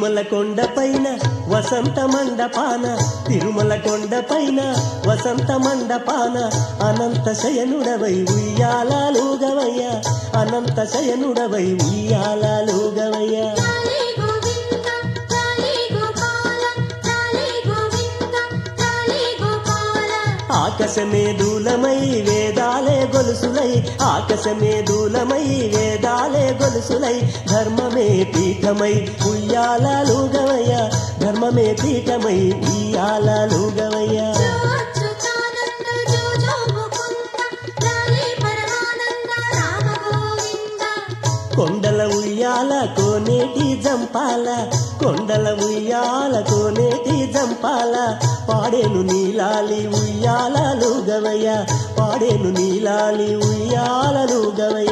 తిరుమల కొండ పైన వసంత మండపాన తిరుమల కొండ పైన వసంత మండపాన అనంత శయనుడవై ఉయ్యాలూగవయ్య అనంత శయనుడవై ఉయ్యాలూగవయ్య లాలి గోవింద లాలి గోపాల లాలి గోవింద లాలి గోపాల ఆకాశమే దూలమై వేదాలే గొలుసులై ఆకాశమే దూలమై వేదాలే గొలుసులై ధర్మమే పీఠమై ఉయ్యాలూగవయ్య ధర్మమే పీఠమై ఉయ్యాలూగవయ్య జో అచ్యుతానంద జో జో ముకుంద లాలి పరమానంద రామ గోవింద కొండల ఉయ్యాల కోనేటి జంపాల కొండల ఉయ్యాల కోనేటి జంపాల పాడేను నీలాలి ఉయ్యాలలు గవయ్య పాడేను నీలాలి ఉయ్యాలలు గవయ్య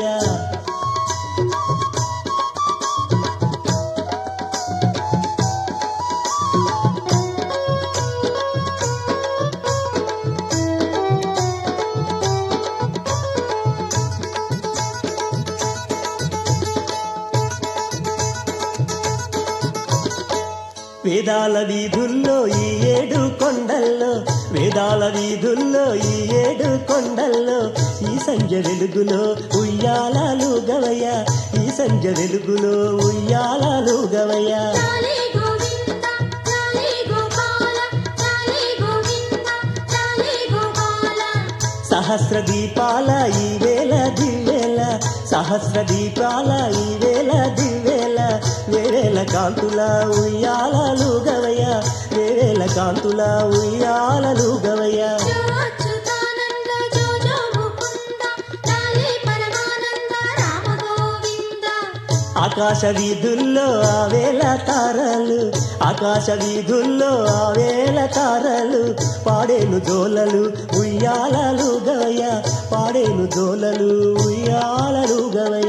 వేదాల వీధుల్లో ఈ ఏడు కొండల్లో వేదాల వీధుల్లో ఈ ఏడు కొండల్లో ఈ సంజ వెలుగులో ఉయ్యాలలు గవయ్య ఈ సంజ వెలుగులో ఉయ్యాలలు గవయ్య లాలి గోవింద లాలి గోపాల లాలి గోవింద లాలి గోపాల సహస్ర దీపాల ఈ వేళ దివ్వేల సహస్ర దీపాల ఈ వేళ దివ్వేల వేవేల కాంతుల ఉయ్యాలలు గవయ్య వేవేల కాంతుల ఉయ్యాలలు గవయ్య జో అచ్యుతానంద జో జో ముకుంద లాలి పరమానంద రామ గోవింద ఆకాశ వీధుల్లో ఆ వేల తారలు ఆకాశ వీధుల్లో ఆ వేల తారలు పాడేను జోలలు ఉయ్యాలలు గవయ్య పాడేను జోలలు ఉయ్యాలలు గవయ్య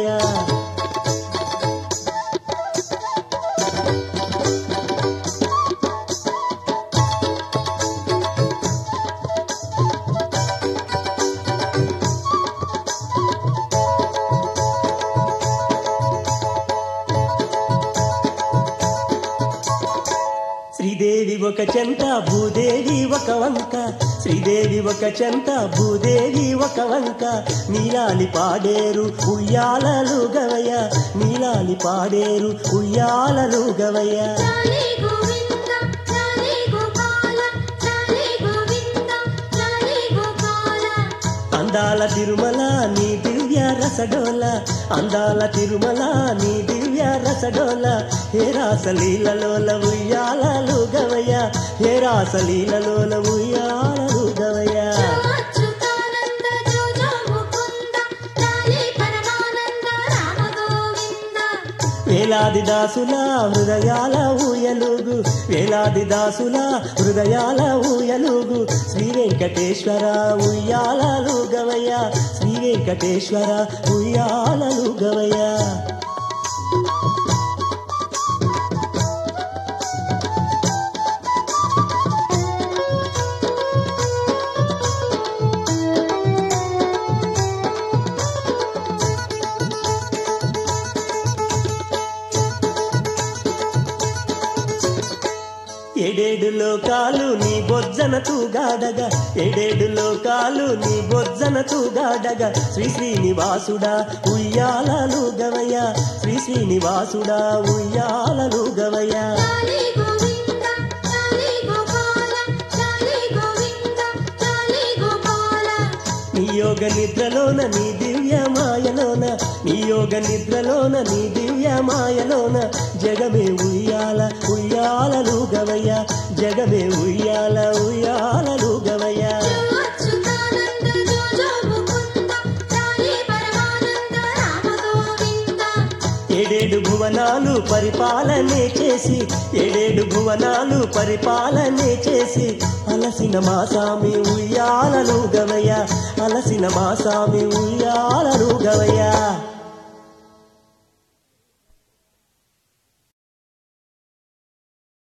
శ్రీదేవి ఒక చెంత భూదేవి ఒక వంక శ్రీదేవి ఒక చెంత భూదేవి ఒక వంక నీలాలి పాడేరు ఉయ్యాలలు గవయ్య నీలాలి పాడేరు ఉయ్యాలలు గవయ్య లాలి గోవింద లాలి గోపాల లాలి గోవింద లాలి గోపాల అందాల తిరుమల నీ దివ్య రసడోల అందాల తిరుమల నీ దివ్య రసడోల హే రాసలీలలోల ఉయ్యాలలు గవయ్య హే రాసలీలలోల ఉయ్యాలలు గవయ్య జో అచ్యుతానంద జో జో ముకుంద లాలి పరమానంద రామ గోవింద వేలాది దాసుల హృదయాల ఊయలుగు వేలాది దాసుల హృదయాల ఊయలుగు శ్రీ వెంకటేశ్వర ఉయ్యాలలు గవయ్య శ్రీ వెంకటేశ్వర ఉయ్యాలలు గవయ్య ఏడేడు లోకాలు నీ బొజ్జన తూగాడగా ఏడేడు లోకాలు నీ బొజ్జన తూగాడగా శ్రీ శ్రీనివాసుడా ఉయ్యాలలు గవయ్య శ్రీ శ్రీనివాసుడా ఉయ్యాలలు గవయ్య లాలి గోవింద లాలి గోపాల లాలి గోవింద లాలి గోపాల నీ యోగ నిద్రలోన నీ దివ్య మాయలోన నీ యోగ నిద్రలోన నీ దివ్య మాయలోన జగమే ఉయ్యాల ఉయ్యాలలు గవయ్య జగమే ఉయ్యాల ఉయ్యాలలు గవయ్య జో అచ్యుతానంద జో జో ముకుంద లాలి పరమానంద రామ గోవింద ఏడేడు భువనాలు పరిపాలనే చేసి ఏడేడు భువనాలు పరిపాలనే చేసి అలసిన మా సామి ఉయ్యాలలు గవయ్య అలసిన మా సామి ఉయ్యాల